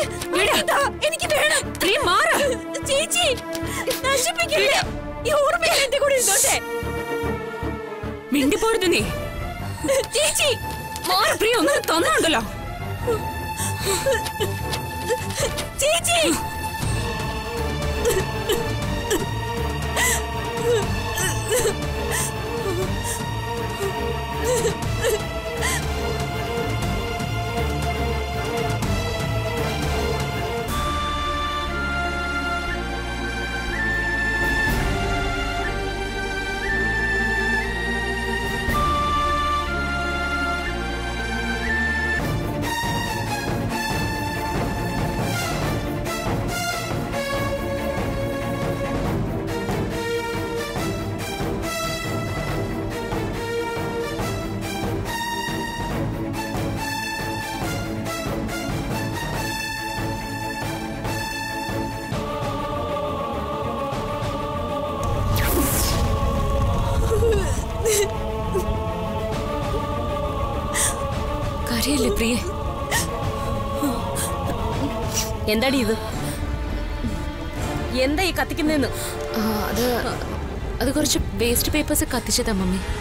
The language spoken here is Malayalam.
ഇതാ, എനിക്ക് വേണം പ്രിയ മാറ് ചേച്ചി നശിപ്പിക്കില്ല ഈ ഓർമ്മയിൽ എന്റെ കൂടെ ഇരുന്നോട്ടെ മിണ്ടിപ്പോരുത് നീ ചേച്ചി മാറ് പ്രിയ ഒന്നും തന്നുണ്ടല്ലോ ചേച്ചി കരയല്ലേ പ്രിയ എന്താടി ഇത് എന്താ ഈ കത്തിക്കുന്നതെന്ന് ആ, അത് അത് കുറച്ച് വേസ്റ്റ് പേപ്പേഴ്സ് കത്തിച്ചതാ മമ്മി